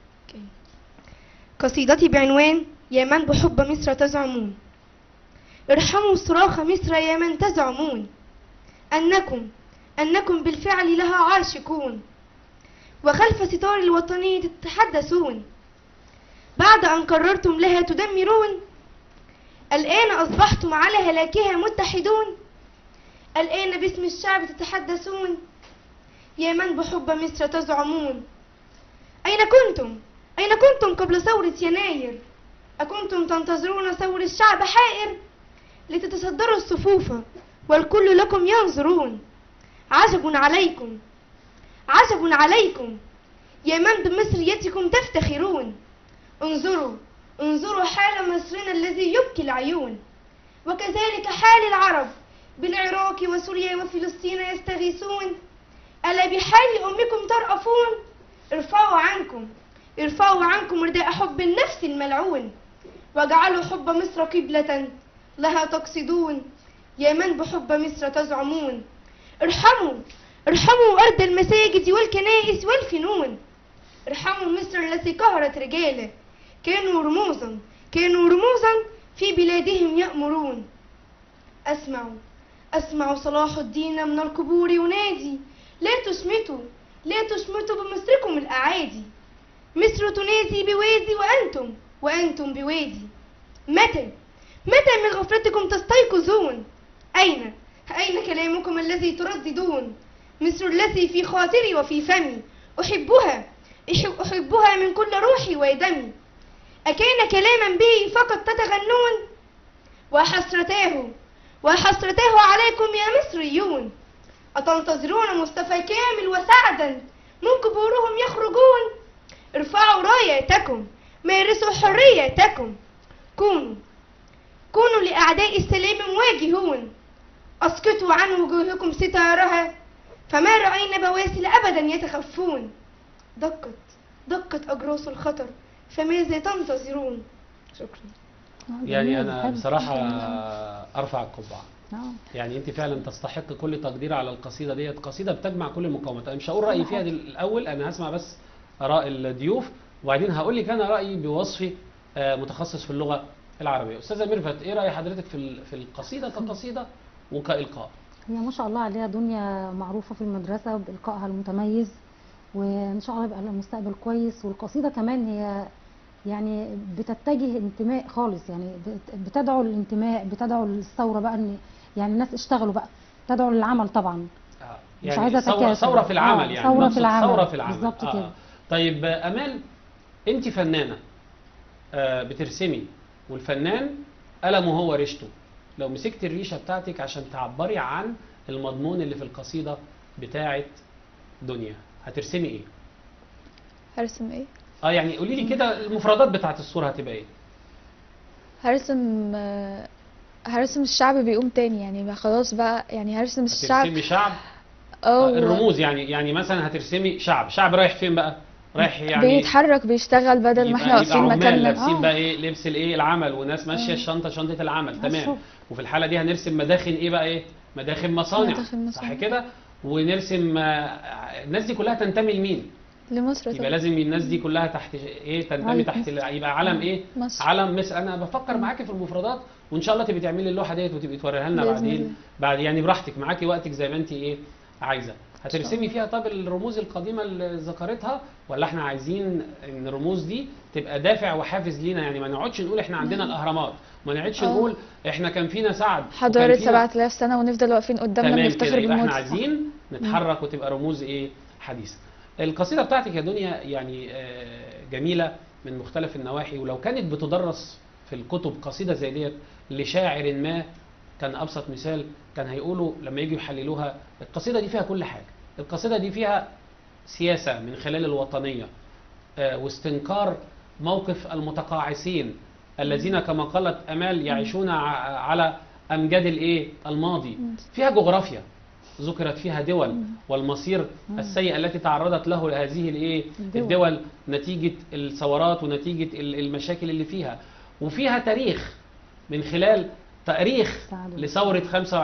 قصيدتي بعنوان يا من بحب مصر تزعمون ارحموا صراخ مصر يا من تزعمون أنكم أنكم بالفعل لها عاشقون وخلف ستار الوطنية تتحدثون بعد أن قررتم لها تدمرون الآن أصبحتم على هلاكها متحدون الآن باسم الشعب تتحدثون يا من بحب مصر تزعمون أين كنتم؟ أين كنتم قبل ثورة يناير؟ أكنتم تنتظرون ثور الشعب حائر لتتصدروا الصفوف والكل لكم ينظرون عجب عليكم عجب عليكم يا من بمصريتكم تفتخرون انظروا انظروا حال مصرنا الذي يبكي العيون وكذلك حال العرب بالعراق وسوريا وفلسطين يستغيثون ألا بحال أمكم ترأفون ارفعوا عنكم ارفعوا عنكم رداء حب النفس الملعون واجعلوا حب مصر قبلة لها تقصدون يا من بحب مصر تزعمون ارحموا ارحموا أرض المساجد والكنائس والفنون ارحموا مصر التي قهرت رجاله كانوا رموزا كانوا رموزا في بلادهم يأمرون أسمع أسمع صلاح الدين من القبور ينادي لا تشمتوا لا تشمتوا بمصركم الأعادي مصر تنادي بوادي وأنتم وأنتم بوادي متى متى من غفلتكم تستيقظون أين أين كلامكم الذي ترددون مصر التي في خاطري وفي فمي أحبها أحب- أحبها من كل روحي ودمي أكان كلاما به فقط تتغنون وحسرتاه وحسرتاه عليكم يا مصريون أتنتظرون مصطفى كامل وسعدا من قبورهم يخرجون ارفعوا رايتكم مارسوا حريتكم كونوا كونوا لأعداء السلام مواجهون أسقطوا عن وجوهكم ستارها فما رأينا بواسل أبدا يتخفون دقت دقت أجراس الخطر فماذا تنتظرون شكرا يعني جميل، انا حلو. بصراحه ارفع القبعه آه. يعني انت فعلا تستحق كل تقدير على القصيده ديت قصيده بتجمع كل المقاومات انا مش هقول رايي فيها دي الاول انا هسمع بس اراء الضيوف وبعدين هقول لك انا رايي بوصفي آه، متخصص في اللغه العربيه استاذه ميرفت ايه راي حضرتك في ال- في القصيده كقصيده وكالقاء هي ما شاء الله عليها دنيا معروفة في المدرسة بإلقائها المتميز وإن شاء الله يبقى لها مستقبل كويس والقصيدة كمان هي يعني بتتجه انتماء خالص يعني بت- بتدعو للانتماء بتدعو للثورة بقى ان يعني الناس اشتغلوا بقى تدعو للعمل طبعا آه، مش عايزة ثورة, تكاسل. ثورة في العمل آه، يعني ثورة في نقصد العمل. ثورة في العمل بالظبط كده. طيب آه، امال انت فنانة آه، بترسمي والفنان قلمه هو ريشته لو مسكت الريشة بتاعتك عشان تعبري عن المضمون اللي في القصيدة بتاعت دنيا هترسمي ايه؟ هرسم ايه اه يعني قولي لي كده المفردات بتاعت الصورة هتبقى ايه؟ هرسم آه، هرسم الشعب بيقوم تاني يعني بقى خلاص بقى يعني هرسم الشعب هترسمي شعب اه آه، الرموز يعني يعني مثلا هترسمي شعب شعب رايح فين بقى؟ رايح يعني بيتحرك بيشتغل بدل ما يبقى- احنا يبقى واقفين عمال مكاننا لابسين آه. بقى ايه لبس الايه العمل وناس ماشيه الشنطه شنطه العمل تمام الشغل. وفي الحاله دي هنرسم مداخن ايه بقى ايه مداخن مصانع مداخن صح مصانع. كده ونرسم آه، الناس دي كلها تنتمي لمين لمصر يبقى طبعا لازم الناس دي كلها تحت ايه تنتمي راية تحت مصر. ال- يبقى علم ايه مصر. علم مصر انا بفكر معاكي في المفردات وان شاء الله تبقي تعملي اللوحه ديت وتبقي توريها لنا بإذن بعدين الله. بعد يعني براحتك معاكي وقتك زي ما انت ايه عايزه هترسمي فيها طب الرموز القديمه اللي ذكرتها ولا احنا عايزين ان الرموز دي تبقى دافع وحافز لينا يعني ما نقعدش نقول احنا عندنا الاهرامات ما نقعدش آه. نقول احنا كان فينا سعد حضارة وكان فينا 7000 سنة ونفضل واقفين قدامنا تمام بنفتخر كده يبقى احنا بالموت عايزين نتحرك وتبقى رموز ايه حديثه القصيده بتاعتك يا دنيا يعني آه، جميله من مختلف النواحي ولو كانت بتدرس في الكتب قصيده زي ديت لشاعر ما كان ابسط مثال كان هيقولوا لما يجوا يحللوها القصيده دي فيها كل حاجه القصيده دي فيها سياسه من خلال الوطنيه آه، واستنكار موقف المتقاعسين الذين كما قالت امال يعيشون ع- على امجاد الايه الماضي فيها جغرافيا ذكرت فيها دول والمصير السيء التي تعرضت له هذه الايه الدول. الدول نتيجه الثورات ونتيجه ال- المشاكل اللي فيها وفيها تاريخ من خلال تاريخ تعالوا. لثوره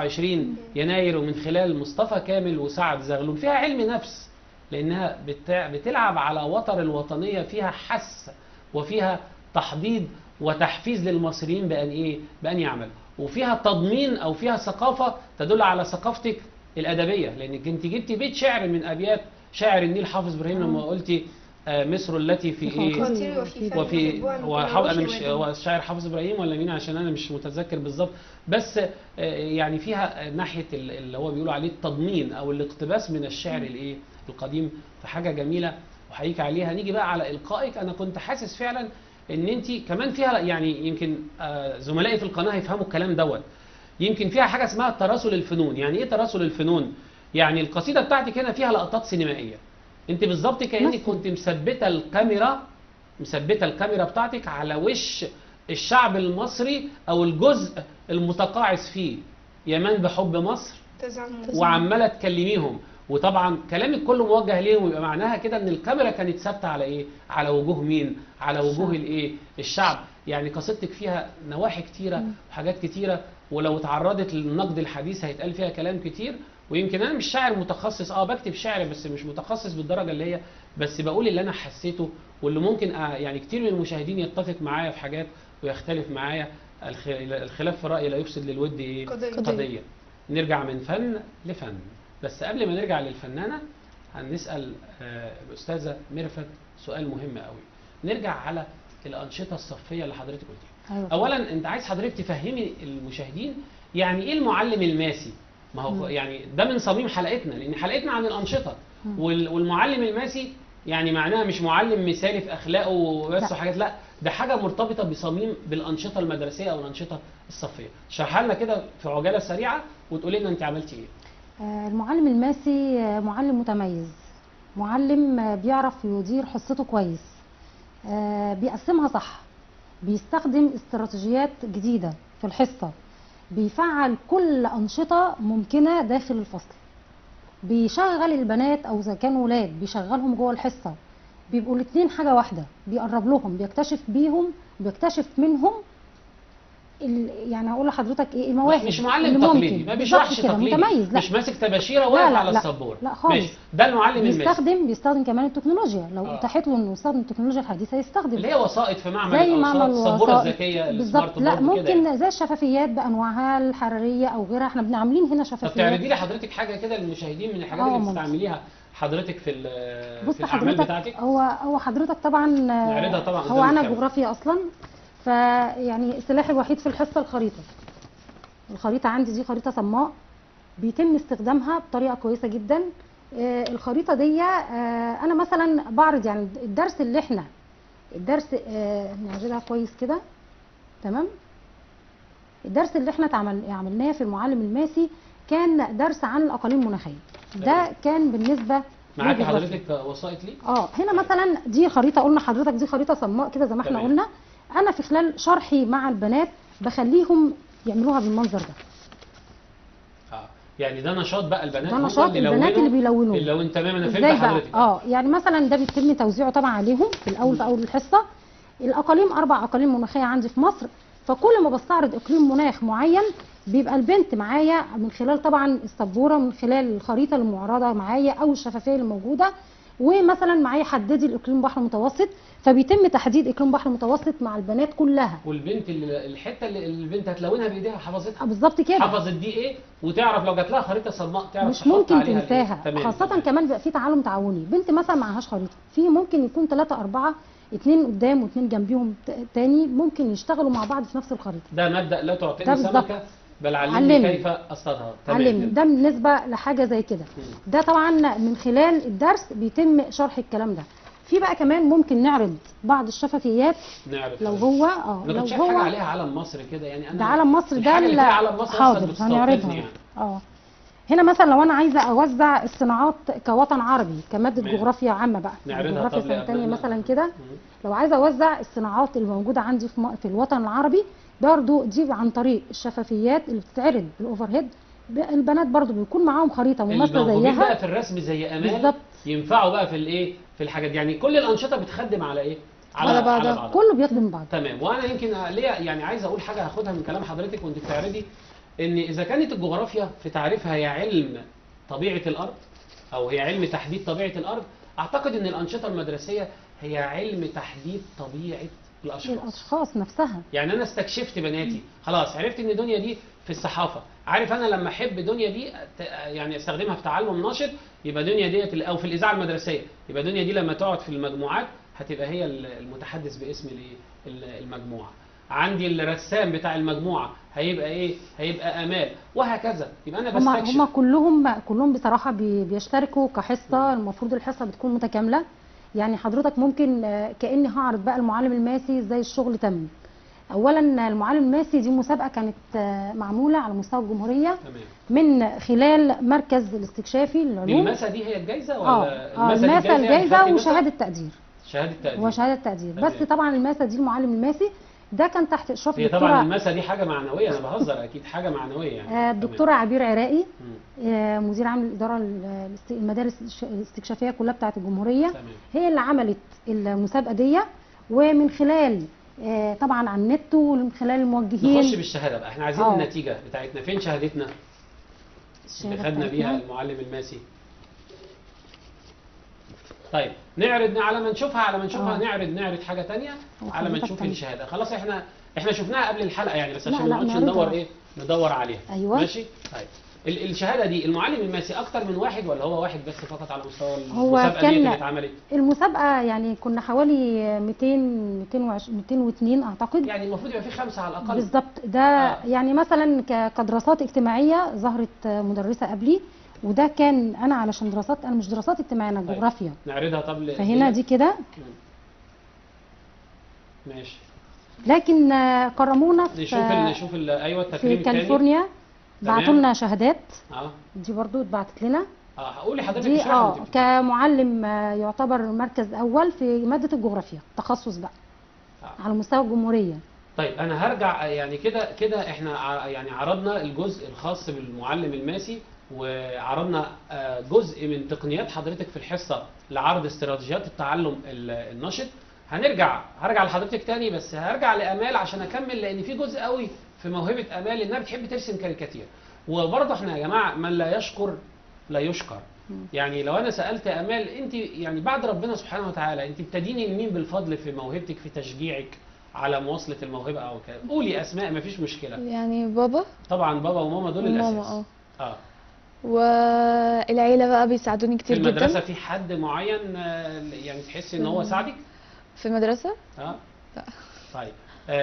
25 يناير ومن خلال مصطفى كامل وسعد زغلول فيها علم نفس لانها بتع- بتلعب على وتر الوطنيه فيها حس وفيها تحضيض وتحفيز للمصريين بان ايه بان يعمل وفيها تضمين او فيها ثقافه تدل على ثقافتك الادبيه لانك انت جبتي بيت شعر من ابيات شاعر النيل حافظ ابراهيم لما قلتي آه، مصر التي في في ايه خاطري. خطير وفي فن وفي وحبوان هو حاول انا مش وشوادي. هو الشاعر حافظ ابراهيم ولا مين عشان انا مش متذكر بالظبط بس آه، يعني فيها آه، ناحيه ال- اللي هو بيقولوا عليه التضمين او الاقتباس من الشعر الايه القديم فحاجه جميله وحقيقي عليها نيجي بقى على القائك انا كنت حاسس فعلا ان انت كمان فيها يعني يمكن آه، زملائي في القناه هيفهموا الكلام دوت يمكن فيها حاجه اسمها تراسل الفنون يعني ايه تراسل الفنون يعني القصيده بتاعتك هنا فيها لقطات سينمائيه انت بالظبط كانك مثل. كنت مثبته الكاميرا مثبته الكاميرا بتاعتك على وش الشعب المصري او الجزء المتقاعس فيه يمان بحب مصر تزعم وعماله تكلميهم وطبعا كلامك كله موجه ليهم ويبقى معناها كده ان الكاميرا كانت ثابته على ايه على وجوه مين على وجوه الايه الشعب يعني قصيدتك فيها نواحي كتيره وحاجات كتيره ولو تعرضت للنقد الحديث هيتقال فيها كلام كتير ويمكن انا مش شاعر متخصص اه بكتب شعر بس مش متخصص بالدرجه اللي هي بس بقول اللي انا حسيته واللي ممكن آه يعني كتير من المشاهدين يتفق معايا في حاجات ويختلف معايا الخ- الخلاف في الراي لا يفسد للود ايه قضية. قضيه نرجع من فن لفن بس قبل ما نرجع للفنانه هنسال آه، الاستاذه ميرفت سؤال مهم قوي نرجع على الانشطه الصفيه اللي حضرتك قلتيها أيوة. اولا انت عايز حضرتك تفهمي المشاهدين يعني ايه المعلم الماسي ما هو يعني ده من صميم حلقتنا لان حلقتنا عن الانشطه وال- والمعلم الماسي يعني معناها مش معلم مثالي في اخلاقه وبس لا. وحاجات لا ده حاجه مرتبطه بصميم بالانشطه المدرسيه او الانشطه الصفيه شرحها لنا كده في عجاله سريعه وتقولي لنا انت عملتي ايه آه، المعلم الماسي آه، معلم متميز معلم آه، بيعرف يدير حصته كويس آه، بيقسمها صح بيستخدم استراتيجيات جديدة في الحصة بيفعل كل أنشطة ممكنة داخل الفصل بيشغل البنات أو إذا كانوا ولاد بيشغلهم جوه الحصة بيبقوا الاتنين حاجة واحدة بيقرب لهم بيكتشف بيهم بيكتشف منهم ال- يعني هقول لحضرتك ايه المواهب مش معلم اللي تقليدي ممكن. ما بالظبط بيشرحش كده، تقليدي متميز لا مش ماسك طباشيره لا، واقف لا، على لا. السبوره لا خالص. ماشي ده المعلم الماسي بيستخدم بيستخدم كمان التكنولوجيا لو آه. اتاحت له انه يستخدم التكنولوجيا الحديثه يستخدم اللي هي وسائط في معمل زي معمل الاوساط السبوره وسائط. الذكيه بالظبط السمارت لا بورد كده يعني. ممكن زي الشفافيات بانواعها الحراريه او غيرها احنا بنعملين هنا طب شفافيات تعرضي لي حضرتك حاجه كده للمشاهدين من الحاجات آه، اللي ممكن. بتستعمليها حضرتك في ال- بص في الاعمال حضرتك بتاعتك هو هو حضرتك طبعا آه، نعرضها طبعا قدام هو انا الكاميرا. جغرافيا اصلا فيعني السلاح الوحيد في الحصه الخريطه الخريطه عندي دي خريطه صماء بيتم استخدامها بطريقه كويسه جدا آه، الخريطه دي آه، انا مثلا بعرض يعني الدرس اللي احنا الدرس آه، نعرضها كويس كده تمام الدرس اللي احنا تعمل عملناه في المعلم الماسي كان درس عن الاقاليم المناخيه ده أيوة. كان بالنسبه معاكي للجغرافيا. حضرتك وسائط ليه اه هنا مثلا دي خريطه قلنا حضرتك دي خريطه صماء كده زي ما احنا تمام. قلنا انا في خلال شرحي مع البنات بخليهم يعملوها بالمنظر ده اه يعني ده نشاط بقى البنات ده هم نشاط البنات يلونوا- اللي بيلونوه يلون تمام انا ازاي فهمت بقى حضرتك اه يعني مثلا ده بيتم توزيعه طبعا عليهم في الاول في اول الحصه الاقاليم اربع اقاليم مناخيه عندي في مصر فكل ما بستعرض اقليم مناخ معين بيبقى البنت معايا من خلال طبعا السبوره من خلال الخريطه المعرضه معايا او الشفافيه اللي موجوده ومثلا معايا حددي الاقليم بحر متوسط فبيتم تحديد اقليم بحر متوسط مع البنات كلها والبنت اللي الحته اللي البنت هتلونها بايديها حفظتها آه، بالظبط كده حفظت دي ايه وتعرف لو جات لها خريطه صماء تعرف مش تحط ممكن عليها الإيه. تنساها تمام خاصة تمام. كمان بيبقى في تعلم تعاوني بنت مثلا معهاش خريطة في ممكن يكون ثلاثة أربعة اتنين قدام واتنين جنبيهم ت- تاني ممكن يشتغلوا مع بعض في نفس الخريطة ده مبدا لا تعطيني ده بالظبط. سمكه بل علمني علمني. كيف اصطادها تمام علمني ده بالنسبة لحاجة زي كده مم. ده طبعا من خلال الدرس بيتم شرح الكلام ده في بقى كمان ممكن نعرض بعض الشفافيات نعرف لو هو اه انا لو كنت شايف حاجه هو علي علم مصر كده يعني انا ده علم مصر ده الحاجة اللي ال- فيها علم مصر أصلاً حاضر بتستوقفني هنعرضها يعني. اه هنا مثلا لو انا عايزه اوزع الصناعات كوطن عربي كماده تمام. جغرافيا عامه بقى نعرضها جغرافيا طب سنه تانية لأبنائنا. مثلا كده مم. لو عايزه اوزع الصناعات اللي موجوده عندي في م- في الوطن العربي برضو دي عن طريق الشفافيات اللي بتتعرض بالاوفر هيد ب- البنات برضو بيكون معاهم خريطه مماثله الموهوبين بقى زيها في الرسم زي امال بالظبط. ينفعوا بقى في الايه في الحاجات دي. يعني كل الانشطه بتخدم على ايه على بعضها. كله بيخدم بعض تمام وانا يمكن ليا يعني عايز اقول حاجه هاخدها من كلام حضرتك وانت بتعرضي ان اذا كانت الجغرافيا في تعريفها هي علم طبيعه الارض او هي علم تحديد طبيعه الارض اعتقد ان الانشطه المدرسيه هي علم تحديد طبيعه الاشخاص الاشخاص نفسها يعني انا استكشفت بناتي خلاص عرفت ان دنيا دي في الصحافه عارف انا لما احب دنيا دي ت- يعني استخدمها في تعلم ناشط يبقى دنيا ديت او في الاذاعه المدرسيه يبقى دنيا دي لما تقعد في المجموعات هتبقى هي المتحدث باسم الايه ال- المجموعه عندي الرسام بتاع المجموعه هيبقى ايه هيبقى امال وهكذا يبقى انا هما بستكشف هما كلهم كلهم بصراحه بي- بيشتركوا كحصه المفروض الحصه بتكون متكامله يعني حضرتك ممكن آه، كاني هعرض بقى المعلم الماسي ازاي الشغل تم اولا المعلم الماسي دي مسابقه كانت آه، معموله على مستوى الجمهوريه تمام من خلال مركز الاستكشافي للعلوم المسا دي هي الجايزه اه ولا اه دي الماسه يعني الجايزه خدتي مسا؟ وشهاده تقدير شهاده تقدير وشهاده تقدير تمام. بس طبعا الماسه دي المعلم الماسي ده كان تحت اشراف هي طبعا الدكتوره المسا دي حاجه معنويه انا بهزر اكيد حاجه معنويه يعني آه، تمام. الدكتوره عبير عراقي مم. آه، مدير عام الاداره ال- الاست- المدارس الش- الاستكشافيه كلها بتاعه الجمهوريه تمام هي اللي عملت المسابقه دي ومن خلال آه، طبعا على النت ومن خلال نخش الموجهين بالشهاده بقى احنا عايزين آه. النتيجه بتاعتنا فين شهادتنا اللي الشهادة خدنا بيها بتاعتنا. المعلم الماسي طيب نعرض على ما نشوفها على ما نشوفها آه. نعرض نعرض حاجه تانية هو على ما حضرتك نشوف كان- الشهاده خلاص احنا احنا شفناها قبل الحلقه يعني بس لا، عشان لا، ما نقعدش نعرضها. ندور ايه ندور عليها أيوة. ماشي طيب ال- الشهاده دي المعلم الماسي اكتر من واحد ولا هو واحد بس فقط على مستوى هو المسابقه كان- دي اللي اتعملت المسابقه يعني كنا حوالي 200 220 202 اعتقد يعني المفروض يبقى في خمسه على الاقل بالظبط ده آه. يعني مثلا ك- كدراسات اجتماعيه ظهرت آه، مدرسه قبلي وده كان انا علشان دراسات انا مش دراسات اجتماعيه انا طيب. جغرافيا نعرضها طب ل- فهنا دي كده ماشي لكن آه، كرمونا في نشوف ال نشوف ال ايوه التكريم في التاني. كاليفورنيا بعتوا تمام. لنا شهادات اه دي برضو اتبعتت لنا اه هقول لحضرتك دي اشرحي اه وانت بتقولي. كمعلم آه، يعتبر مركز اول في ماده الجغرافيا تخصص بقى آه. على مستوى الجمهوريه طيب انا هرجع يعني كده كده احنا ع- يعني عرضنا الجزء الخاص بالمعلم الماسي وعرضنا آه، جزء من تقنيات حضرتك في الحصه لعرض استراتيجيات التعلم ال- النشط هنرجع هرجع لحضرتك تاني بس هرجع لامال عشان اكمل لان في جزء قوي في موهبه امال انها بتحب ترسم كاريكاتير وبرضه احنا يا جماعه من لا يشكر لا يشكر يعني لو انا سالت امال انت يعني بعد ربنا سبحانه وتعالى انت بتديني لمين بالفضل في موهبتك في تشجيعك على مواصله الموهبه او كده قولي اسماء مفيش مشكله يعني بابا طبعا بابا وماما دول وماما الاساس اه اه والعيلة بقى بيساعدوني في كتير المدرسه جدا في حد معين آه، يعني تحسي ان هو ساعدك في المدرسة اه لا. طيب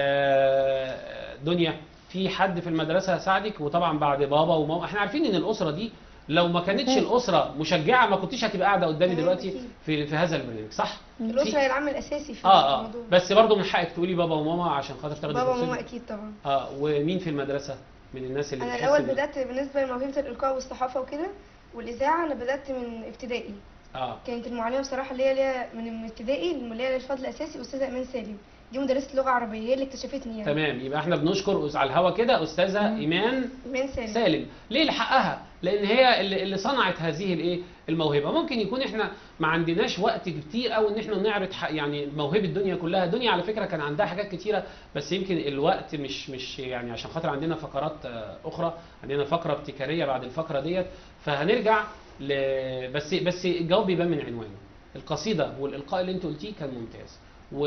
آه، دنيا في حد في المدرسه ساعدك وطبعا بعد بابا وماما احنا عارفين ان الاسره دي لو ما كانتش أساس. الاسره مشجعه ما كنتيش هتبقى قاعده قدامي تمام، دلوقتي أكيد. في في هذا البرنامج صح الأسرة هي العامل الأساسي في اه اه الموضوع بس برضه من حقك تقولي بابا وماما عشان خاطر تاخدي بابا وماما فرصتك. أكيد طبعا اه ومين في المدرسه من الناس اللي أنا بتحس الأول بال- بدأت بالنسبة لموهبة الإلقاء والصحافة وكده والإذاعة أنا بدأت من ابتدائي اه كانت المعلمة بصراحة اللي هي ليها من ابتدائي اللي هي الفضل الأساسي أستاذة إيمان سالم دي مدرسة لغة عربية هي اللي اكتشفتني يعني تمام يبقى احنا بنشكر أس- على الهوا كده استاذه ايمان إيمان سالم سالم ليه لحقها لان هي اللي اللي صنعت هذه الايه الموهبه ممكن يكون احنا ما عندناش وقت كتير قوي ان احنا نعرض ح- يعني موهبه الدنيا كلها الدنيا على فكره كان عندها حاجات كتيره بس يمكن الوقت مش مش يعني عشان خاطر عندنا فقرات آه، اخرى عندنا فقره ابتكاريه بعد الفقره ديت فهنرجع ل... بس بس الجواب بيبان من عنوانه القصيده والالقاء اللي انت قلتيه كان ممتاز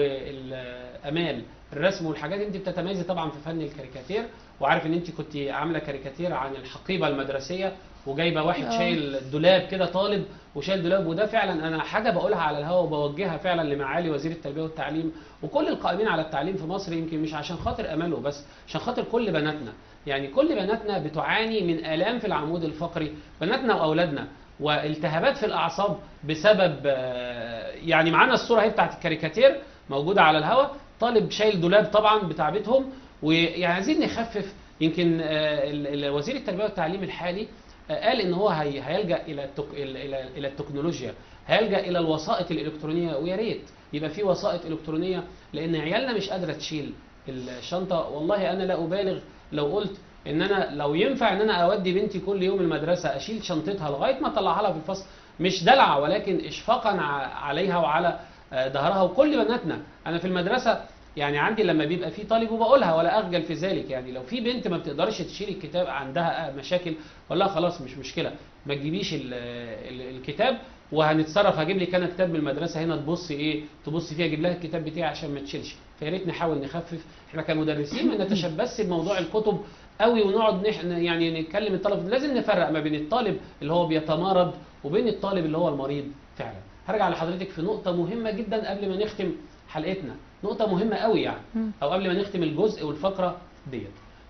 والامال الرسم والحاجات انت بتتميزي طبعا في فن الكاريكاتير وعارف ان انت كنت عامله كاريكاتير عن الحقيبه المدرسيه وجايبه واحد آه. شايل دولاب كده طالب وشايل دولاب وده فعلا انا حاجه بقولها على الهواء وبوجهها فعلا لمعالي وزير التربيه والتعليم وكل القائمين على التعليم في مصر يمكن مش عشان خاطر اماله بس عشان خاطر كل بناتنا يعني كل بناتنا بتعاني من الام في العمود الفقري بناتنا واولادنا والتهابات في الاعصاب بسبب آه، يعني معانا الصوره اهي بتاعت الكاريكاتير موجوده على الهواء طالب شايل دولاب طبعا بتاع بيتهم ويعني عايزين نخفف يمكن آه، ال- ال- وزير التربيه والتعليم الحالي آه، قال ان هو هي هيلجا الى التك... الى الى إلى التكنولوجيا هيلجا الى الوسائط الالكترونيه ويا ريت يبقى في وسائط الكترونيه لان عيالنا مش قادره تشيل الشنطه والله انا لا ابالغ لو قلت ان انا لو ينفع ان انا اودي بنتي كل يوم المدرسه اشيل شنطتها لغايه ما اطلعها لها في الفصل مش دلع ولكن اشفاقا ع- عليها وعلى آه، ظهرها وكل بناتنا انا في المدرسه يعني عندي لما بيبقى في طالب وبقولها ولا اخجل في ذلك يعني لو في بنت ما بتقدرش تشيل الكتاب عندها آه، مشاكل اقول لها خلاص مش مشكله ما تجيبيش ال- ال- الكتاب وهنتصرف هجيب لك انا كتاب من المدرسه هنا تبص ايه تبص فيها اجيب لها الكتاب بتاعي عشان ما تشيلش فيا ريت نحاول نخفف احنا كمدرسين ما نتشبثش بموضوع الكتب قوي ونقعد نح... يعني نتكلم الطلب لازم نفرق ما بين الطالب اللي هو بيتمارض وبين الطالب اللي هو المريض فعلا هرجع لحضرتك في نقطة مهمة جدا قبل ما نختم حلقتنا نقطة مهمة قوي يعني مم. أو قبل ما نختم الجزء والفقرة ديت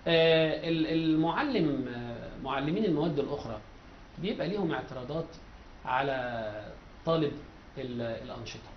آه، ال- المعلم آه، معلمين المواد الأخرى بيبقى ليهم اعتراضات على طالب ال- الأنشطة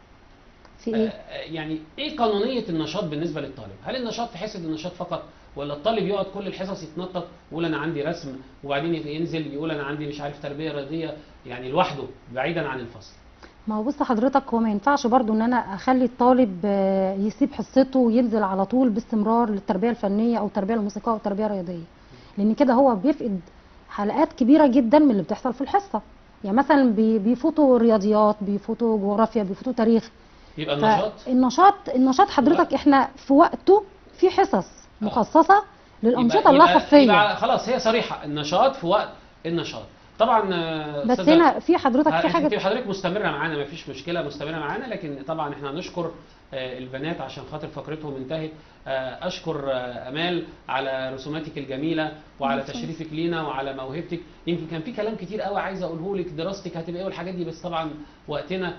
في ايه آه، يعني ايه قانونيه النشاط بالنسبه للطالب؟ هل النشاط في حصه النشاط فقط ولا الطالب يقعد كل الحصص يتنطط يقول انا عندي رسم وبعدين ينزل يقول انا عندي مش عارف تربيه رياضيه يعني لوحده بعيدا عن الفصل. ما هو بص حضرتك هو ما ينفعش برضو ان انا اخلي الطالب آه، يسيب حصته وينزل على طول باستمرار للتربيه الفنيه او التربيه الموسيقيه او التربيه الرياضيه لان كده هو بيفقد حلقات كبيره جدا من اللي بتحصل في الحصه يعني مثلا بي- بيفوتوا رياضيات بيفوتوا جغرافيا بيفوتوا تاريخ يبقى النشاط فالنشاط النشاط حضرتك احنا في وقته في حصص مخصصه للانشطه يبقى- اللا يبقى- خفيه يبقى خلاص هي صريحه النشاط في وقت النشاط. طبعا آه، بس أستاذة- هنا في حضرتك في انت حاجه حضرتك مستمره معانا مفيش مشكله مستمره معانا لكن طبعا احنا هنشكر آه، البنات عشان خاطر فقرتهم انتهت آه، اشكر آه، امال على رسوماتك الجميله وعلى عفواً. تشريفك لينا وعلى موهبتك يمكن كان في كلام كتير قوي عايز اقوله لك دراستك هتبقى ايه والحاجات دي بس طبعا وقتنا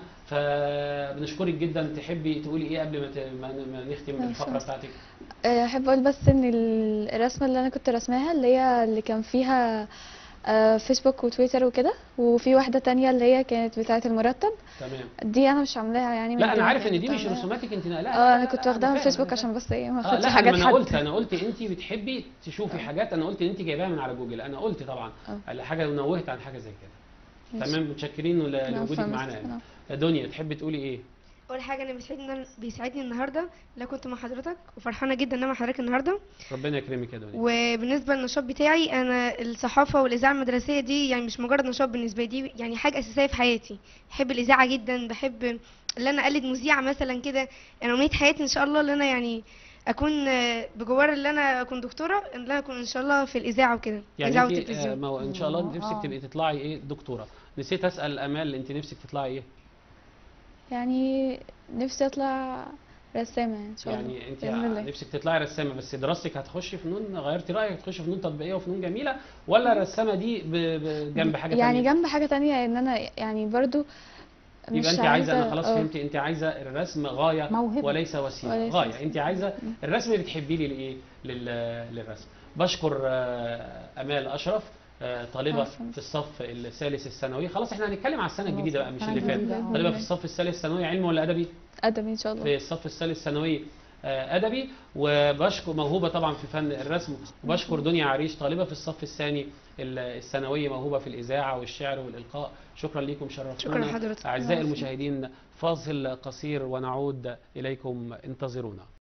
فبنشكرك جدا تحبي تقولي ايه قبل ما ت- ما ما نختم لا، الفقره خلاص. بتاعتك آه، احب اقول بس ان ال- الرسمه اللي انا كنت رسماها اللي هي اللي كان فيها آه، فيسبوك وتويتر وكده وفي واحده تانية اللي هي كانت بتاعه المرتب تمام دي انا مش عاملاها يعني من لا انا دماغي، عارف ان دي كنت مش عاملاها. رسوماتك انت نقلها اه انا كنت واخداها من فيسبوك عشان بس ايه ما اه اخدش لا حاجات انا حد قلت انا قلت انت بتحبي تشوفي حاجات انا قلت انت جايباها من على جوجل انا قلت طبعا اه. على حاجه ونوهت عن حاجه زي كده ماشي. تمام متشكرين ل- لا، لوجودك فاهمة. معانا يعني. لا. دنيا تحبي تقولي ايه اول حاجه انا بيسعدني بيسعدني النهارده لو كنت مع حضرتك وفرحانه جدا ان انا مع حضرتك النهارده ربنا يكرمك يا دنيا وبالنسبه للنشاط بتاعي انا الصحافه والاذاعه المدرسيه دي يعني مش مجرد نشاط بالنسبه لي دي يعني حاجه اساسيه في حياتي بحب الاذاعه جدا بحب ان انا اقلد مذيعه مثلا كده انا امنيه حياتي ان شاء الله ان انا يعني اكون آه، بجوار ان انا اكون دكتوره ان انا اكون ان شاء الله في الاذاعه وكده يعني الاذاعه انت آه، والتلفزيون ما هو ان شاء الله آه. نفسك تبقي تطلعي ايه دكتوره نسيت اسال امال انت نفسك تطلعي ايه يعني نفسي اطلع رسامه يعني ان شاء الله يعني انت بإذن الله. نفسك تطلعي رسامه بس دراستك هتخش فنون غيرتي رايك هتخش فنون تطبيقيه وفنون جميله ولا الرسامه دي ب- ب- جنب حاجه يعني تانية جنب حاجه تانية ان انا يعني برضو مش يبقى انت عايزه انا عايزة- خلاص اه. فهمت انت عايزه الرسم غايه موهبة. وليس وسيله وليس غايه وسيلة. انت عايزه الرسم بتحبيه لايه لل- للرسم بشكر آه، امال اشرف آه، طالبه عفواً. في الصف الثالث الثانوي خلاص احنا هنتكلم على السنه خلاص، الجديده بقى مش السنة اللي فات الجديدة، اه. طالبه في الصف الثالث ثانوي علم ولا ادبي ادبي ان شاء الله في الصف الثالث ثانوي آه، ادبي وبشكر موهوبه طبعا في فن الرسم وبشكر دنيا عريش طالبه في الصف الثاني ال- الثانوي موهوبه في الاذاعه والشعر والالقاء شكرا لكم شرفتونا شكرا لحضرتك. اعزائي العفو. المشاهدين فاصل قصير ونعود اليكم انتظرونا